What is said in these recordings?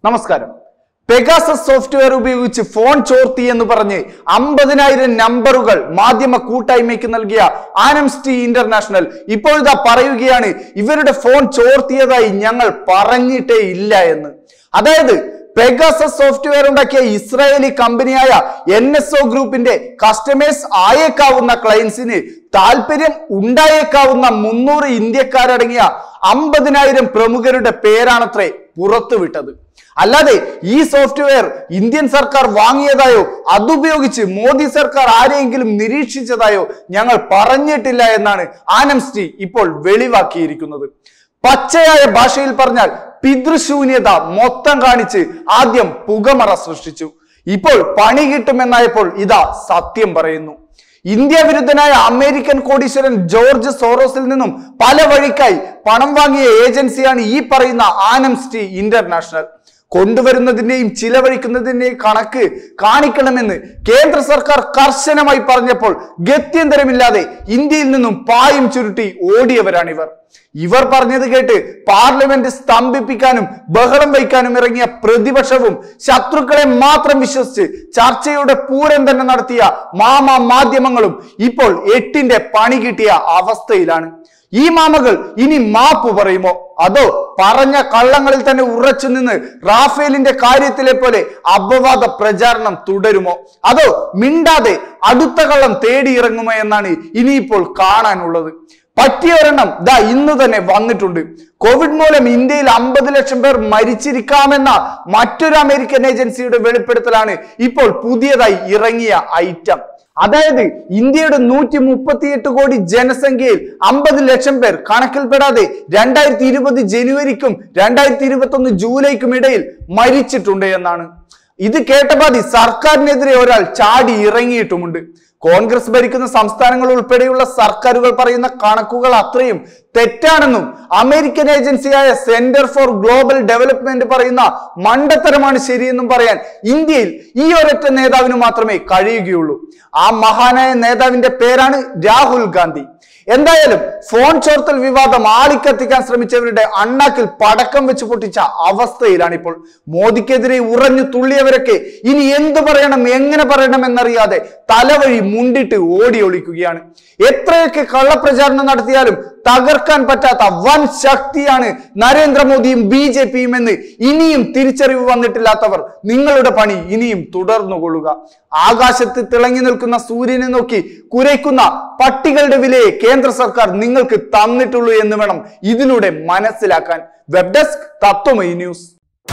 നമസ്കാരം Pegasus software ഉപയോഗിച്ച് phone ചോർത്തി എന്ന് പറഞ്ഞ് അമ്പതിനായിരം നമ്പറുകൾ മാധ്യമ കൂട്ടായ്മയ്ക്ക് നൽകിയ ആനംസ്റ്റി ഇന്റർനാഷണൽ ഇപ്പോഴിതാ പറയുകയാണ് ഇവരുടെ ഫോൺ ചോർത്തിയതായി ഞങ്ങൾ പറഞ്ഞിട്ടേ ഇല്ല എന്ന് അതായത് പെഗാസസ് സോഫ്റ്റ്വെയർ ഉണ്ടാക്കിയ ഇസ്രായേലി കമ്പനിയായ എൻ എസ് ഒ ഗ്രൂപ്പിന്റെ കസ്റ്റമേഴ്സ് ആയേക്കാവുന്ന ക്ലയൻസിന് താല്പര്യം ഉണ്ടായേക്കാവുന്ന മുന്നൂറ് ഇന്ത്യക്കാരടങ്ങിയ അമ്പതിനായിരം പ്രമുഖരുടെ പേരാണത്രേ പുറത്തുവിട്ടത് അല്ലാതെ ഈ സോഫ്റ്റ്വെയർ ഇന്ത്യൻ സർക്കാർ വാങ്ങിയതായോ അതുപയോഗിച്ച് മോദി സർക്കാർ ആരെയെങ്കിലും നിരീക്ഷിച്ചതായോ ഞങ്ങൾ പറഞ്ഞിട്ടില്ല എന്നാണ് ആനംസ്റ്റി ഇപ്പോൾ വെളിവാക്കിയിരിക്കുന്നത് പച്ചയായ ഭാഷയിൽ പറഞ്ഞാൽ പിതൃശൂന്യത മൊത്തം കാണിച്ച് ആദ്യം പുകമറ സൃഷ്ടിച്ചു ഇപ്പോൾ പണി കിട്ടുമെന്നായപ്പോൾ ഇതാ സത്യം പറയുന്നു ഇന്ത്യ വിരുദ്ധനായ അമേരിക്കൻ കോടീശ്വരൻ ജോർജ് സോറോസിൽ നിന്നും പല വഴിക്കായി പണം വാങ്ങിയ ഏജൻസിയാണ് ഈ പറയുന്ന ആനംസ്റ്റി ഇന്റർനാഷണൽ കൊണ്ടുവരുന്നതിന്റെയും ചിലവഴിക്കുന്നതിന്റെയും കണക്ക് കാണിക്കണമെന്ന് കേന്ദ്ര സർക്കാർ കർശനമായി പറഞ്ഞപ്പോൾ ഗത്യന്തരമില്ലാതെ ഇന്ത്യയിൽ നിന്നും പായും ചുരുട്ടി ഓടിയവരാണിവർ ഇവർ പറഞ്ഞത് കേട്ട് പാർലമെന്റ് സ്തംഭിപ്പിക്കാനും ബഹളം വയ്ക്കാനും ഇറങ്ങിയ പ്രതിപക്ഷവും ശത്രുക്കളെ മാത്രം വിശ്വസിച്ച് ചർച്ചയുടെ പൂരം തന്നെ നടത്തിയ മാമാ മാധ്യമങ്ങളും ഇപ്പോൾ എട്ടിന്റെ പണി കിട്ടിയ അവസ്ഥയിലാണ് ഈ മാമകൾ ഇനി മാപ്പ് പറയുമോ അതോ പറഞ്ഞ കള്ളങ്ങളിൽ തന്നെ ഉറച്ചു നിന്ന് റാഫേലിന്റെ കാര്യത്തിലെ പോലെ അപവാദ പ്രചാരണം തുടരുമോ അതോ മിണ്ടാതെ അടുത്ത കള്ളം തേടിയിറങ്ങുമോ എന്നാണ് ഇനിയിപ്പോൾ കാണാനുള്ളത് പറ്റിയ ഒരെണ്ണം ദാ ഇന്ന് തന്നെ വന്നിട്ടുണ്ട് കോവിഡ് മൂലം ഇന്ത്യയിൽ അമ്പത് ലക്ഷം പേർ മരിച്ചിരിക്കാമെന്ന മറ്റൊരു അമേരിക്കൻ ഏജൻസിയുടെ വെളിപ്പെടുത്തലാണ് ഇപ്പോൾ പുതിയതായി ഇറങ്ങിയ ഐറ്റം അതായത് ഇന്ത്യയുടെ നൂറ്റി മുപ്പത്തിയെട്ട് കോടി ജനസംഖ്യയിൽ അമ്പത് ലക്ഷം പേർ കണക്കിൽപ്പെടാതെ രണ്ടായിരത്തി ഇരുപത് ജനുവരിക്കും രണ്ടായിരത്തി ഇരുപത്തി ഒന്ന് ജൂലൈക്കും ഇടയിൽ മരിച്ചിട്ടുണ്ട് എന്നാണ് ഇത് കേട്ടപാതി സർക്കാരിനെതിരെ ഒരാൾ ചാടി ഇറങ്ങിയിട്ടുമുണ്ട് കോൺഗ്രസ് ഭരിക്കുന്ന സംസ്ഥാനങ്ങൾ ഉൾപ്പെടെയുള്ള സർക്കാരുകൾ പറയുന്ന കണക്കുകൾ അത്രയും തെറ്റാണെന്നും അമേരിക്കൻ ഏജൻസിയായ സെന്റർ ഫോർ ഗ്ലോബൽ ഡെവലപ്മെന്റ് പറയുന്ന മണ്ടത്തരമാണ് ശരിയെന്നും പറയാൻ ഇന്ത്യയിൽ ഈ ഒരൊറ്റ നേതാവിന് മാത്രമേ കഴിയുകയുള്ളൂ ആ മഹാനായ നേതാവിന്റെ പേരാണ് രാഹുൽ ഗാന്ധി എന്തായാലും ഫോൺ ചോർത്തൽ വിവാദം ആളിക്കത്തിക്കാൻ ശ്രമിച്ചവരുടെ അണ്ണാക്കിൽ പടക്കം വെച്ച് പൊട്ടിച്ച അവസ്ഥയിലാണ് ഇപ്പോൾ മോദിക്കെതിരെ ഉറഞ്ഞു തുള്ളിയവരൊക്കെ ഇനി എന്തു പറയണം എങ്ങനെ പറയണം എന്നറിയാതെ തലവഴി മുണ്ടിട്ട് ഓടി ഒളിക്കുകയാണ് എത്രയൊക്കെ കള്ളപ്രചാരണം നടത്തിയാലും തകർക്കാൻ പറ്റാത്ത വൻ ശക്തിയാണ് നരേന്ദ്രമോദിയും ബി ജെ പിയും എന്ന് ഇനിയും തിരിച്ചറിവ് വന്നിട്ടില്ലാത്തവർ നിങ്ങളുടെ പണി ഇനിയും തുടർന്നുകൊള്ളുക ആകാശത്ത് തിളങ്ങി നിൽക്കുന്ന സൂര്യനെ നോക്കി കുരയ്ക്കുന്ന പട്ടികളുടെ വിലയെ കേന്ദ്ര സർക്കാർ നിങ്ങൾക്ക് തന്നിട്ടുള്ളൂ എന്ന് വേണം ഇതിലൂടെ മനസ്സിലാക്കാൻ web desk Tattvamayi news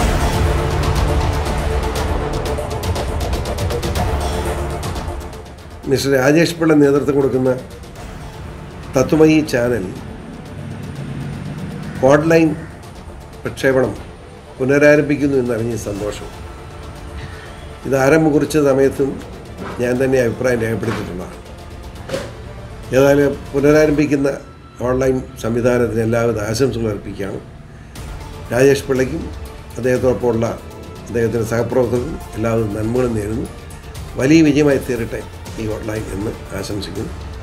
mister Rajesh Pillai നേതൃത്വം കൊടുക്കുന്ന തത്വമയി ചാനൽ ഓൺലൈൻ പ്രക്ഷേപണം പുനരാരംഭിക്കുന്നു എന്നറിഞ്ഞ സന്തോഷം ഇത് ആരംഭം കുറിച്ച സമയത്തും ഞാൻ തന്നെ അഭിപ്രായം രേഖപ്പെടുത്തിയിട്ടുള്ളതാണ് ഏതായാലും പുനരാരംഭിക്കുന്ന ഓൺലൈൻ സംവിധാനത്തിന് എല്ലാവിധ ആശംസകൾ അർപ്പിക്കുകയാണ് രാജേഷ് പിള്ളയ്ക്കും അദ്ദേഹത്തോടൊപ്പമുള്ള അദ്ദേഹത്തിൻ്റെ സഹപ്രവർത്തകർക്കും എല്ലാവിധ നന്മകളും നേരുന്നു വലിയ വിജയമായി തീരട്ടെ ഈ ഓൺലൈൻ എന്ന് ആശംസിക്കുന്നു